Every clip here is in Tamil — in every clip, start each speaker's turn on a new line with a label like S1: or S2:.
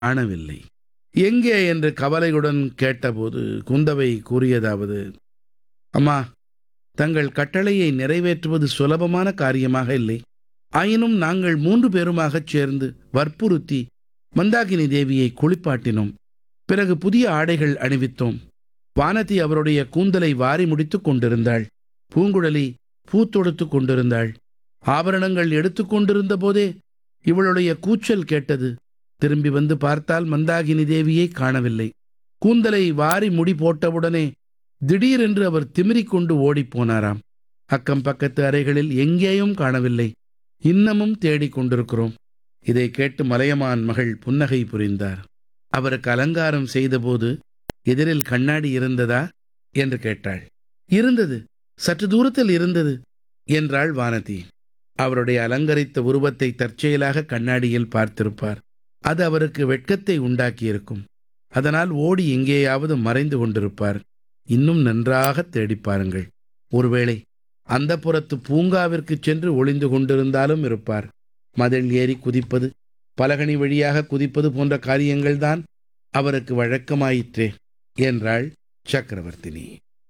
S1: காணவில்லை எங்கே என்று கவலையுடன் கேட்டபோது குந்தவை கூறியதாவது அம்மா தங்கள் கட்டளையை நிறைவேற்றுவது சுலபமான காரியமாக இல்லை ஆயினும் நாங்கள் மூன்று பேருமாகச் சேர்ந்து வற்புறுத்தி மந்தாகினி தேவியை குளிப்பாட்டினோம் பிறகு புதிய ஆடைகள் அணிவித்தோம் வானதி அவருடைய கூந்தலை வாரி முடித்துக் கொண்டிருந்தாள் பூங்குழலி பூ தொடுத்துக் கொண்டிருந்தாள் ஆபரணங்கள் எடுத்துக் கொண்டிருந்த போதே இவளுடைய கூச்சல் கேட்டது திரும்பி வந்து பார்த்தால் மந்தாகினி தேவியை காணவில்லை கூந்தலை வாரி முடி போட்டவுடனே திடீரென்று அவர் திமிரிக் கொண்டு ஓடிப்போனாராம் அக்கம் பக்கத்து அறைகளில் எங்கேயும் காணவில்லை இன்னமும் தேடிக் கொண்டிருக்கிறோம் இதை கேட்டு மலையமான் மகள் புன்னகை புரிந்தார் அவருக்கு அலங்காரம் செய்தபோது எதிரில் கண்ணாடி இருந்ததா என்று கேட்டாள் இருந்தது சற்று தூரத்தில் இருந்தது என்றாள் வானதி அவருடைய அலங்கரித்த உருவத்தை தற்செயலாக கண்ணாடியில் பார்த்திருப்பார் அது அவருக்கு வெட்கத்தை உண்டாக்கியிருக்கும் அதனால் ஓடி எங்கேயாவது மறைந்து கொண்டிருப்பார் இன்னும் நன்றாக தேடிப் பாருங்கள் ஒருவேளை அந்த புறத்து பூங்காவிற்கு சென்று ஒளிந்து கொண்டிருந்தாலும் இருப்பார் மதில் ஏறி குதிப்பது பலகனி வழியாக குதிப்பது போன்ற காரியங்கள்தான் அவருக்கு வழக்கமாயிற்றே என்றாள் சக்கரவர்த்தினி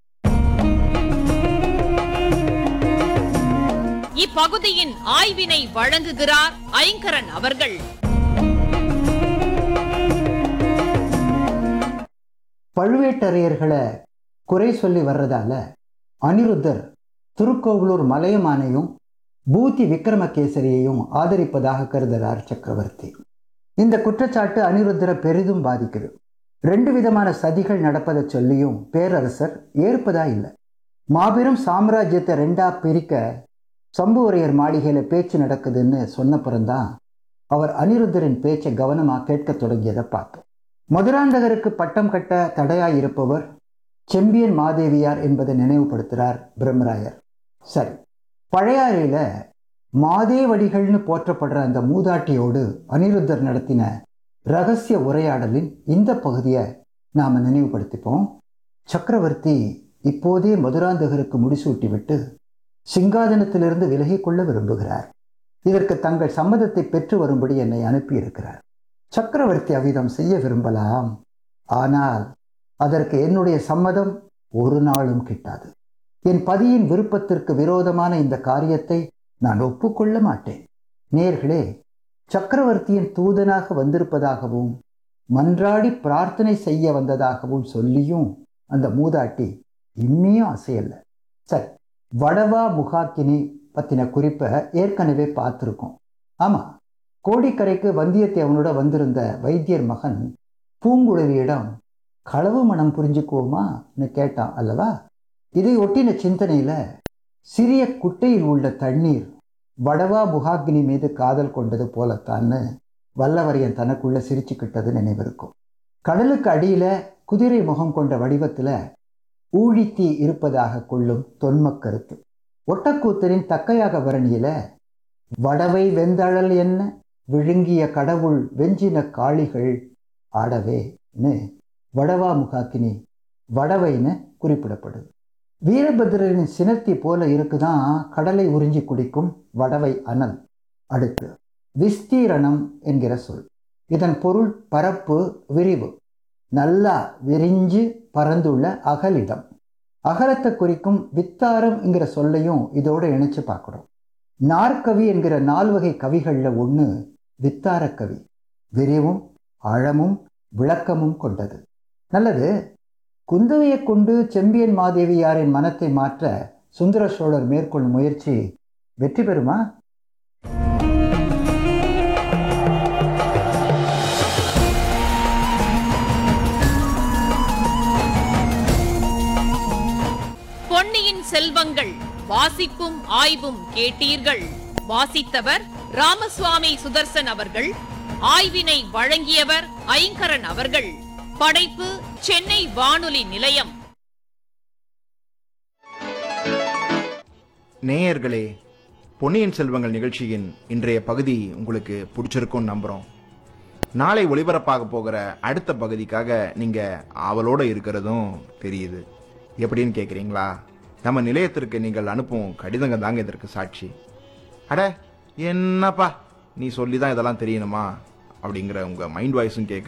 S2: இப்பகுதியின் ஆய்வினை வழங்குகிறார் ஐங்கரன் அவர்கள்
S3: பழுவேட்டரையர்களை குறை சொல்லி வர்றதால அனிருத்தர் திருக்கோவலூர் மலையமானையும் பூதி விக்ரமகேசரியையும் ஆதரிப்பதாக கருதுகிறார் சக்கரவர்த்தி இந்த குற்றச்சாட்டு அனிருத்தரை பெரிதும் பாதிக்குது ரெண்டு விதமான சதிகள் நடப்பதை சொல்லியும் பேரரசர் ஏற்பதா இல்லை மாபெரும் சாம்ராஜ்யத்தை ரெண்டா பிரிக்க சம்புவரையர் மாளிகையில பேச்சு நடக்குதுன்னு சொன்னப்புறம்தான் அவர் அனிருத்தரின் பேச்சை கவனமா கேட்க தொடங்கியதை பார்த்தோம் மதுராந்தகருக்கு பட்டம் கட்ட தடையாயிருப்பவர் செம்பியன் மாதேவியார் என்பதை நினைவுபடுத்துகிறார் பிரம்மராயர் சரி பழையாறையில மாதேவடிகள்னு போற்றப்படுற அந்த மூதாட்டியோடு அனிருத்தர் நடத்தின ரகசிய உரையாடலின் இந்த பகுதியை நாம நினைவுபடுத்திப்போம் சக்கரவர்த்தி இப்போதே மதுராந்தகருக்கு முடிசூட்டிவிட்டு சிங்காதனத்திலிருந்து விலகிக் கொள்ள விரும்புகிறார் இதற்கு தங்கள் சம்மதத்தை பெற்று வரும்படி என்னை அனுப்பியிருக்கிறார் சக்கரவர்த்தி அவ்விதம் செய்ய விரும்பலாம் ஆனால் அதற்கு என்னுடைய சம்மதம் ஒரு நாளும் கிட்டாது என் பதியின் விருப்பத்திற்கு விரோதமான இந்த காரியத்தை நான் ஒப்புக்கொள்ள மாட்டேன் நேர்களே சக்கரவர்த்தியின் தூதனாக வந்திருப்பதாகவும் மன்றாடி பிரார்த்தனை செய்ய வந்ததாகவும் சொல்லியும் அந்த மூதாட்டி இம்மியும் அசையல்ல சரி வடவா முகாக்கினி பத்தின குறிப்பை ஏற்கனவே பார்த்துருக்கோம் ஆமா கோடிக்கரைக்கு வந்தியத்தேவனோட வந்திருந்த வைத்தியர் மகன் பூங்குழலியிடம் களவு மனம் புரிஞ்சுக்குவோமான்னு கேட்டான் அல்லவா இதை ஒட்டின சிந்தனையில சிறிய குட்டையில் உள்ள தண்ணீர் வடவா முகாக்னி மீது காதல் கொண்டது போலத்தான்னு வல்லவரையன் தனக்குள்ள சிரிச்சுக்கிட்டது நினைவிருக்கும் கடலுக்கு அடியில குதிரை முகம் கொண்ட வடிவத்துல ஊழித்தீ இருப்பதாக கொள்ளும் தொன்மக் கருத்து ஒட்டக்கூத்தரின் தக்கையாக வரணியில வடவை வெந்தழல் என்ன விழுங்கிய கடவுள் வெஞ்சின காளிகள் ஆடவேன்னு வடவா முகாக்கினி வடவைன்னு குறிப்பிடப்படுது வீரபத்ரரின் சினத்தி போல இருக்குதான் கடலை உறிஞ்சி குடிக்கும் வடவை அனல் அடுத்து விஸ்தீரணம் என்கிற சொல் இதன் பொருள் பரப்பு விரிவு நல்லா விரிஞ்சு பறந்துள்ள அகலிடம் அகலத்தை குறிக்கும் வித்தாரம் என்கிற சொல்லையும் இதோட இணைச்சு பார்க்கணும் நாற்கவி என்கிற நால்வகை கவிகளில் ஒன்று வித்தார கவி விரிவும் ஆழமும் விளக்கமும் கொண்டது நல்லது குந்தவையை கொண்டு செம்பியன் மாதேவியாரின் மனத்தை மாற்ற சுந்தர சோழர் மேற்கொள்ளும் முயற்சி வெற்றி பெறுமா
S2: பொன்னியின் செல்வங்கள் வாசிப்பும் ஆய்வும் கேட்டீர்கள் வாசித்தவர் ராமசுவாமி சுதர்சன் அவர்கள் ஆய்வினை வழங்கியவர் ஐங்கரன் அவர்கள் படைப்பு சென்னை வானொலி நிலையம்
S4: நேயர்களே பொன்னியின் செல்வங்கள் நிகழ்ச்சியின் இன்றைய பகுதி உங்களுக்கு பிடிச்சிருக்கும்னு நம்புகிறோம் நாளை ஒளிபரப்பாக போகிற அடுத்த பகுதிக்காக நீங்கள் ஆவலோடு இருக்கிறதும் தெரியுது எப்படின்னு கேட்குறீங்களா நம்ம நிலையத்திற்கு நீங்கள் அனுப்பும் கடிதங்க தாங்க இதற்கு சாட்சி அட என்னப்பா நீ சொல்லி தான் இதெல்லாம் தெரியணுமா அப்படிங்கிற உங்கள் மைண்ட் வாய்ஸும் கேட்குது